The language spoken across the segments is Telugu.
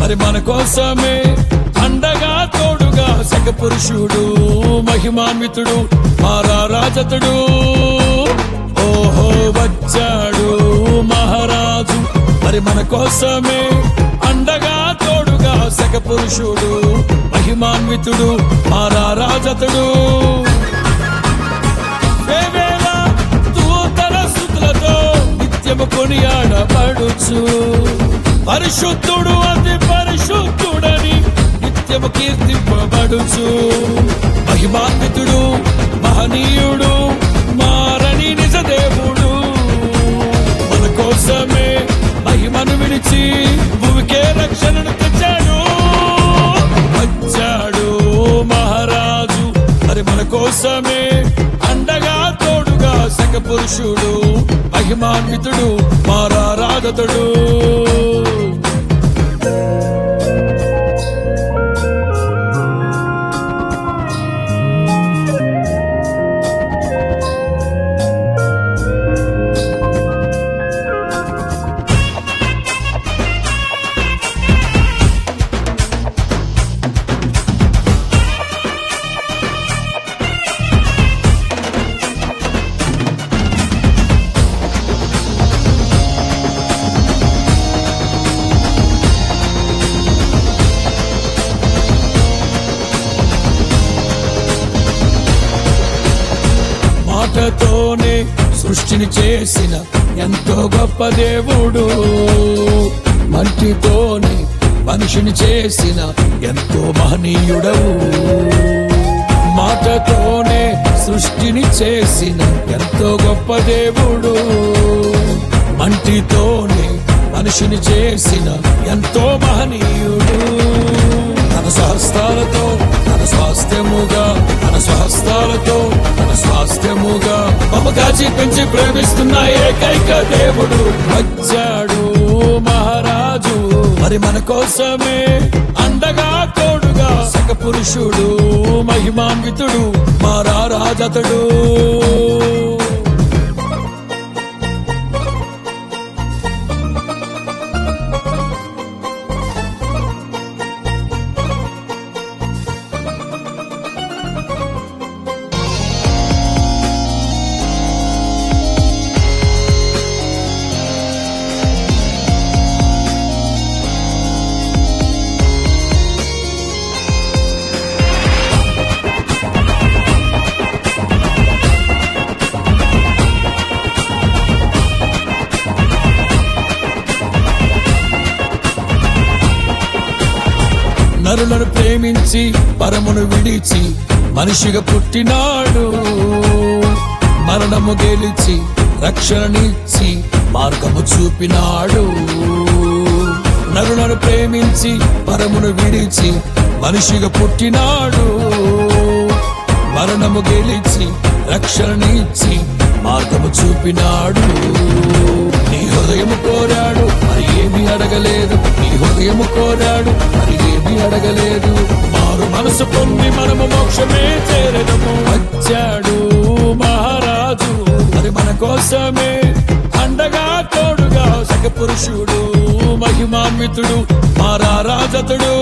మరి మన కోసమే అండగా తోడుగా సగ పురుషుడు మహిమాన్వితుడు మారారాజతుడు ఓహో వచ్చాడు మహారాజు మరి మన కోసమే అండగా తోడుగా సగ పురుషుడు మహిమాన్వితుడు మారారాజతుడు వేవేల దూతల స్తుతులతో నిత్యము కొనియాడబడుచు పరిశుద్ధుడు అతి పరిశుద్ధుడని నిత్యము కీర్తింపబడుచు మహిమాన్వితుడు మహనీయుడు మారని నిజ దేవుడు మన కోసమే మహిమను విడిచి భూమికే రక్షణను తెచ్చాడు వచ్చాడు మహారాజు మరి మన కోసమే అండగా తోడుగా సగ పురుషుడు మహిమాన్వితుడు మారారాధతుడు మాటతోనే సృష్టిని చేసిన ఎంతో గొప్ప దేవుడు మంటితోనే మనిషిని చేసిన ఎంతో మహనీయుడవు మాటతోనే సృష్టిని చేసిన ఎంతో గొప్ప దేవుడు మంటితోనే మనిషిని చేసిన ఎంతో మహనీయుడు తన స్వహస్తాలతో తన స్వాస్థ్యముగా తన స్వహస్తాలతో తన స్వాస్థ్యముగా మమకాచి పెంచి ప్రేమిస్తున్న ఏకైక దేవుడు వచ్చాడు మహారాజు మరి మన కోసమే అండగా తోడుగా సక పురుషుడు మహిమాన్వితుడు మారారాజతుడు నరులను ప్రేమించి పరమును విడిచి మనిషిగా పుట్టినాడు మరణము గెలిచి రక్షణనిచ్చి మార్గము చూపినాడు నరులను ప్రేమించి పరమును విడిచి మనిషిగా పుట్టినాడు మరణము గెలిచి రక్షణనిచ్చి మార్గము చూపినాడు నీ హృదయము కోరాడు మరి ఏమీ అడగలేదు నీ హృదయము కోరాడు మరి ఏమీ అడగలేదు మారు మనసు పొంది మనము మోక్షమే చేరదము వచ్చాడు మహారాజు మరి మన కోసమే అండగా తోడుగా సగ పురుషుడు మహిమాన్వితుడు మారారాజతుడు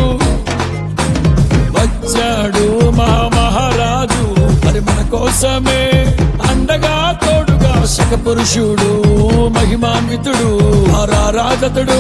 వచ్చాడు మహామహారాజు మరి మన కోసమే అండగా తోడుగా శక పురుషుడు మహిమాన్వితుడు మారారాజతుడు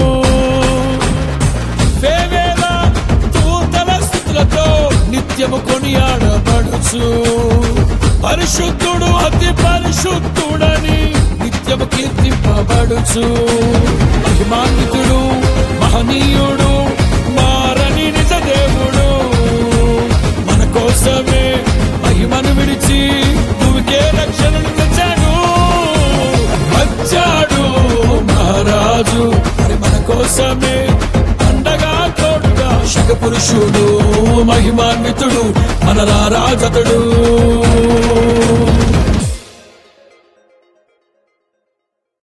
వేవేల దూతల స్థుతులతో నిత్యము కొనియాడబడుచు పరిశుద్ధుడు అతి పరిశుద్ధుడని నిత్యము కీర్తింపబడుచు మహిమాన్వితుడు మహనీయుడు మారని నిజ దేవుడు మన కోసమే మహిమను విడిచి భూమికే రక్షణను తెచ్చాడు వచ్చాడు మహారాజు మరి మన కోసమే అండగా తోడుగా శక పురుషుడు మహిమాన్వితుడు మన రాజతుడు